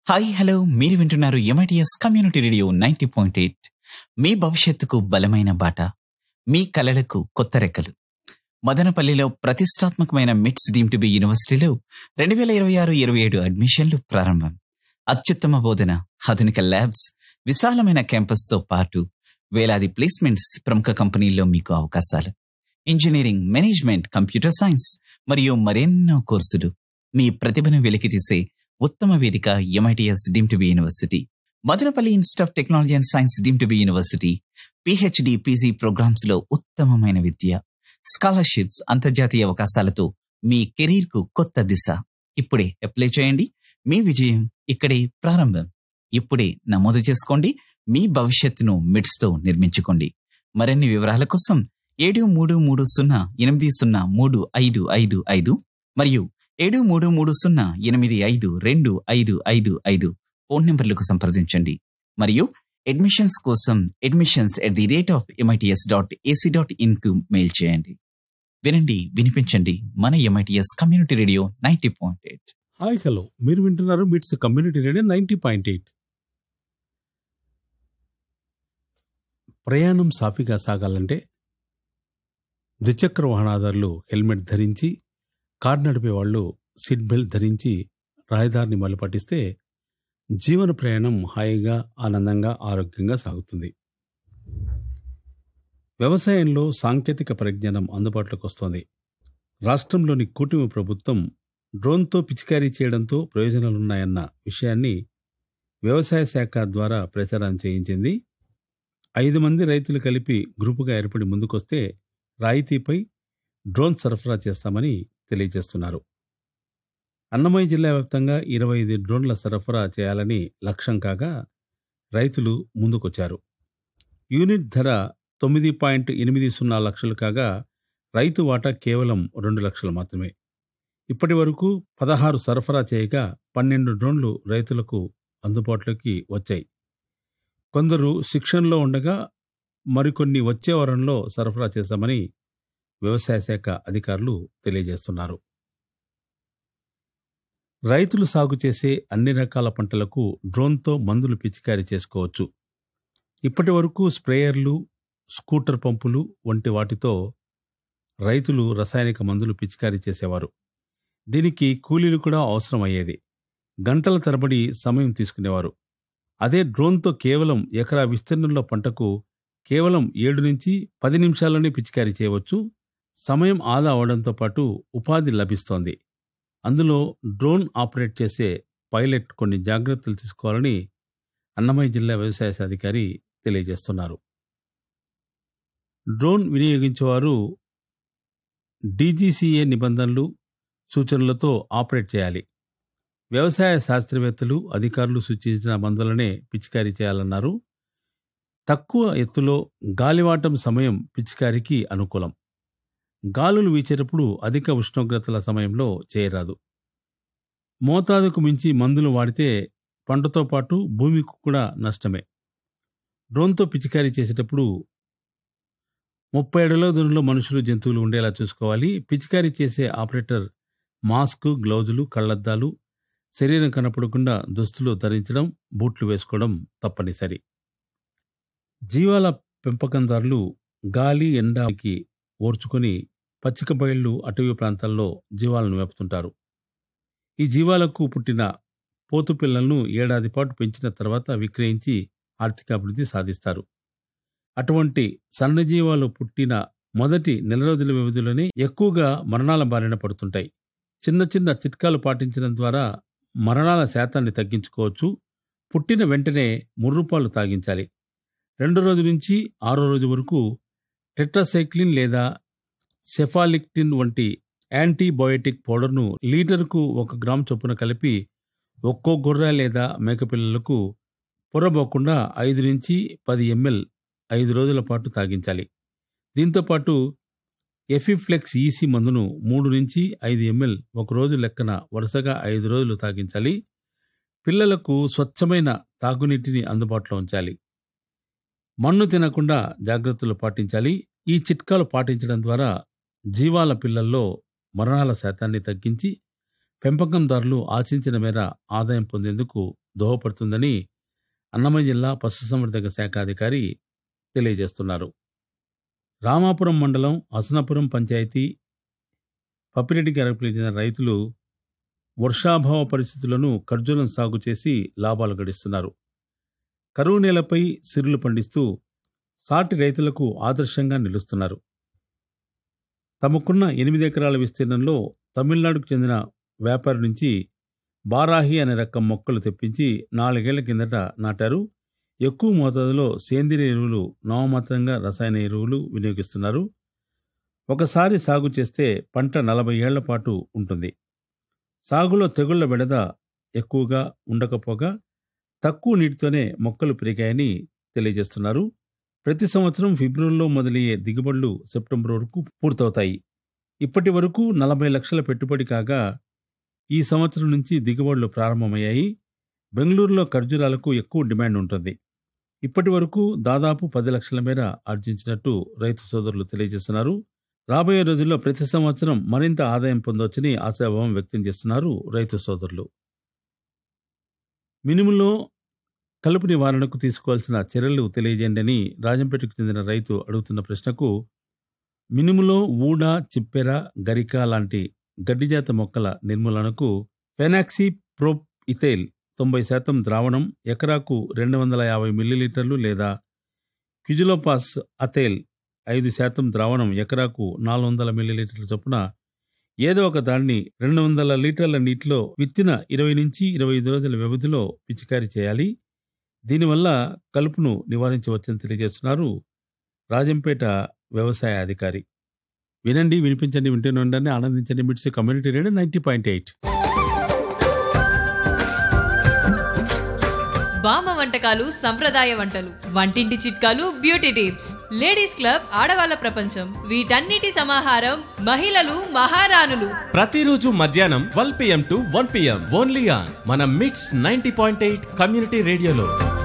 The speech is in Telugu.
హాయ్ హలో మీరు వింటున్నారు MITS community radio ninety point eight మీ భవిష్యత్తుకు బలమైన బాట మీ కలలకు కొత్త రెక్కలు మదనపల్లిలో ప్రతిష్టాత్మకమైన మిట్స్ డీమ్ టు బి యూనివర్సిటీలో రెండు వేల ఇరవై ఆరు ఇరవై ఏడు అడ్మిషన్లు ప్రారంభం అత్యుత్తమ బోధన ఆధునిక ల్యాబ్స్ విశాలమైన క్యాంపస్తో పాటు వేలాది ప్లేస్మెంట్స్ ప్రముఖ కంపెనీల్లో మీకు అవకాశాలు ఇంజనీరింగ్ మేనేజ్మెంట్ కంప్యూటర్ సైన్స్ మరియు మరెన్నో కోర్సులు మీ ప్రతిభను వెలికితీసే ఉత్తమ వేదిక MITS deem to be university Madanapalle institute of technology and science deem to be university PhD PG programmes లో ఉత్తమమైన విద్య స్కాలర్షిప్స్ అంతర్జాతీయ అవకాశాలతో మీ కెరీర్ కు కొత్త దిశ ఇప్పుడే అప్లై చేయండి మీ విజయం ఇక్కడే ప్రారంభం ఇప్పుడే నమోదు చేసుకోండి మీ భవిష్యత్తును మిడ్స్ తో నిర్మించుకోండి మరిన్ని వివరాల కోసం ఏడు మూడు మూడు సున్నా ఎనిమిది సున్నా మూడు ఐదు ఐదు ఐదు మరియు ఏడు మూడు మూడు సున్నా ఎనిమిది ఐదు రెండు ఐదు ఐదు ఐదు ఫోన్ నంబర్లకు సంప్రదించండి మరియు అడ్మిషన్స్ కోసం admissions at the rate of MITS dot AC dot in కు మెయిల్ చేయండి వినండి వినిపించండి మన MITS community radio ninety point eight hi hello మీరు వింటున్నారు MITS community radio ninety point eight ప్రయాణం సాఫీగా సాగాలంటే ద్విచక్ర వాహనాదారులు హెల్మెట్ ధరించి కారు నడిపే వాళ్ళు సీట్ బెల్ట్ ధరించి రహదారిని మళ్ళీ పట్టిస్తే జీవన ప్రయాణం హాయిగా ఆనందంగా ఆరోగ్యంగా సాగుతుంది వ్యవసాయంలో సాంకేతిక పరిజ్ఞానం అందుబాటులోకి వస్తోంది రాష్ట్రంలోని కూటమి ప్రభుత్వం డ్రోన్తో పిచికారీ చేయడంతో ప్రయోజనాలున్నాయన్న విషయాన్ని వ్యవసాయ శాఖ ద్వారా ప్రచారం చేయించింది ఐదు మంది రైతులు కలిపి గ్రూపుగా ఏర్పడి ముందుకొస్తే రాయితీపై డ్రోన్ సరఫరా చేస్తామని తెలియజేస్తున్నారు అన్నమయ్య జిల్లా వ్యాప్తంగా ఇరవై ఐదు డ్రోన్ల సరఫరా చేయాలని లక్ష్యం కాగా రైతులు ముందుకొచ్చారు యూనిట్ ధర తొమ్మిది పాయింట్ ఎనిమిది సున్నా లక్షలు కాగా రైతు వాటా కేవలం రెండు లక్షలు మాత్రమే ఇప్పటి వరకు పదహారు సరఫరా చేయగా పన్నెండు డ్రోన్లు రైతులకు అందుబాటులోకి వచ్చాయి కొందరు శిక్షణలో ఉండగా మరికొన్ని వచ్చే వారంలో సరఫరా చేశామని వ్యవసాయ శాఖ అధికారులు తెలియజేస్తున్నారు రైతులు సాగు చేసే అన్ని రకాల పంటలకు డ్రోన్తో మందులు పిచికారీ చేసుకోవచ్చు ఇప్పటి వరకు స్ప్రేయర్లు స్కూటర్ పంపులు వంటి వాటితో రైతులు రసాయనిక మందులు పిచికారీ చేసేవారు దీనికి కూలీలు కూడా అవసరం అయ్యేది గంటల తరబడి సమయం తీసుకునేవారు అదే డ్రోన్తో కేవలం ఎకరా విస్తీర్ణంలో పంటకు కేవలం ఏడు నుంచి పది నిమిషాల్లోనే పిచికారీ చేయవచ్చు సమయం ఆదా అవడంతో పాటు ఉపాధి లభిస్తోంది అందులో డ్రోన్ ఆపరేట్ చేసే పైలట్ కొన్ని జాగ్రత్తలు తీసుకోవాలని అన్నమయ్య జిల్లా వ్యవసాయ అధికారి తెలియజేస్తున్నారు డ్రోన్ వినియోగించేవారు డీజీసీఏ నిబంధనలు సూచనలతో ఆపరేట్ చేయాలి వ్యవసాయ శాస్త్రవేత్తలు అధికారులు సూచించిన మందులనే పిచికారీ చేయాలన్నారు తక్కువ ఎత్తులో గాలివాటం సమయం పిచికారీకి అనుకూలం గాలులు వీచేటప్పుడు అధిక ఉష్ణోగ్రతల సమయంలో చేయరాదు మోతాదుకు మించి మందులు వాడితే పంటతో పాటు భూమికి కూడా నష్టమే డ్రోన్తో పిచికారీ చేసేటప్పుడు ముప్పై అడుగుల దూరంలో మనుషులు జంతువులు ఉండేలా చూసుకోవాలి పిచికారీ చేసే ఆపరేటర్ మాస్క్ గ్లౌజులు కళ్లద్దాలు శరీరం కనపడకుండా దుస్తులు ధరించడం బూట్లు వేసుకోవడం తప్పనిసరి జీవాల పెంపకందారులు గాలి ఎండకి ఓర్చుకొని పచ్చిక బయళ్ళు అటవీ ప్రాంతాల్లో జీవాలను మేపుతుంటారు ఈ జీవాలకు పుట్టిన పోతు పిల్లలను ఏడాది పాటు పెంచిన తర్వాత విక్రయించి ఆర్థికాభివృద్ధి సాధిస్తారు అటువంటి సన్నజీవాలు పుట్టిన మొదటి నెల రోజుల వ్యవధిలోనే ఎక్కువగా మరణాల బారిన పడుతుంటాయి చిన్న చిన్న చిట్కాలు పాటించడం ద్వారా మరణాల శాతాన్ని తగ్గించుకోవచ్చు పుట్టిన వెంటనే ముర్రుపాలు తాగించాలి రెండు రోజు నుంచి ఆరో రోజు వరకు టెట్రాసైక్లిన్ లేదా సెఫాలిక్టిన్ వంటి యాంటీబయోటిక్ పౌడర్ను లీటర్కు ఒక గ్రామ్ చొప్పున కలిపి ఒక్కో గొర్రె లేదా మేకపిల్లలకు పొరబోకుండా ఐదు నుంచి పది ఎంఎల్ ఐదు రోజుల పాటు తాగించాలి దీంతోపాటు ఎఫిఫ్లెక్స్ ఈసీ మందును మూడు నుంచి ఐదు ఎంఎల్ ఒక రోజు లెక్కన వరుసగా ఐదు రోజులు తాగించాలి పిల్లలకు స్వచ్ఛమైన తాగునీటిని అందుబాటులో ఉంచాలి మన్ను తినకుండా జాగ్రత్తలు పాటించాలి ఈ చిట్కాలు పాటించడం ద్వారా జీవాల పిల్లల్లో మరణాల శాతాన్ని తగ్గించి పెంపకందారులు ఆశించిన మేర ఆదాయం పొందేందుకు దోహపడుతుందని అన్నమయ్య జిల్లా పశుసంవర్ధక శాఖ అధికారి తెలియజేస్తున్నారు రామాపురం మండలం అసనపురం పంచాయతీ పప్పిరెడ్డి గారికి చెందిన రైతులు వర్షాభావ పరిస్థితులను ఖర్జూరం సాగు చేసి లాభాలు గడిస్తున్నారు కరువు నేలపై సిరులు పండిస్తూ సాటి రైతులకు ఆదర్శంగా నిలుస్తున్నారు తమకున్న ఎనిమిది ఎకరాల విస్తీర్ణంలో తమిళనాడుకు చెందిన వ్యాపారి నుంచి బారాహి అనే రకం మొక్కలు తెప్పించి నాలుగేళ్ల కిందట నాటారు ఎక్కువ మోతాదులో సేంద్రియ ఎరువులు నామమాత్రంగా రసాయన ఎరువులు వినియోగిస్తున్నారు ఒకసారి సాగు చేస్తే పంట నలభై ఏళ్ల పాటు ఉంటుంది సాగులో తెగుళ్ల బెడద ఎక్కువగా ఉండకపోగా తక్కువ నీటితోనే మొక్కలు పెరిగాయని తెలియజేస్తున్నారు ప్రతి సంవత్సరం ఫిబ్రవరిలో మొదలయ్యే దిగుబడులు సెప్టెంబర్ వరకు పూర్తవుతాయి ఇప్పటి వరకు నలభై లక్షల పెట్టుబడి కాగా ఈ సంవత్సరం నుంచి దిగుబడులు ప్రారంభమయ్యాయి బెంగళూరులో ఖర్జూరాలకు ఎక్కువ డిమాండ్ ఉంటుంది ఇప్పటి వరకు దాదాపు పది లక్షల మేర ఆర్జించినట్టు రైతు సోదరులు తెలియజేస్తున్నారు రాబోయే రోజుల్లో ప్రతి సంవత్సరం మరింత ఆదాయం పొందవచ్చని ఆశాభావం వ్యక్తం చేస్తున్నారు రైతు సోదరులు మినుములో కలుపు నివారణకు తీసుకోవాల్సిన చర్యలు తెలియజేయండి అని రాజంపేటకు చెందిన రైతు అడుగుతున్న ప్రశ్నకు మినుములో ఊడ చిప్పెర గరిక లాంటి గడ్డిజాత మొక్కల నిర్మూలనకు ఫెనాక్సీ ప్రోప్ ఇథైల్ తొంభై శాతం ద్రావణం ఎకరాకు రెండు వందల యాభై మిల్లీలీటర్లు లేదా క్యుజులోపాస్ అథైల్ ఐదు శాతం ద్రావణం ఎకరాకు నాలుగు వందల మిల్లీలీటర్ల చొప్పున ఏదో ఒక దాన్ని రెండు వందల లీటర్ల నీటిలో విత్తిన ఇరవై నుంచి ఇరవై ఐదు రోజుల వ్యవధిలో పిచికారీ చేయాలి దీనివల్ల కలుపును నివారించవచ్చని తెలియజేస్తున్నారు రాజంపేట వ్యవసాయ అధికారి వినండి వినిపించండి వింటూనే ఉండండి ఆనందించండి MITS community radio ninety point eight బామ్మ వంటకాలు సంప్రదాయ వంటలు వంటింటి చిట్కాలు బ్యూటీ టిప్స్ లేడీస్ క్లబ్ ఆడవాళ్ళ ప్రపంచం వీటన్నిటి సమాహారం మహిళలు మహారాణులు ప్రతిరోజు మధ్యాహ్నం twelve PM to one PM only on మన MITS ninety point eight community రేడియోలో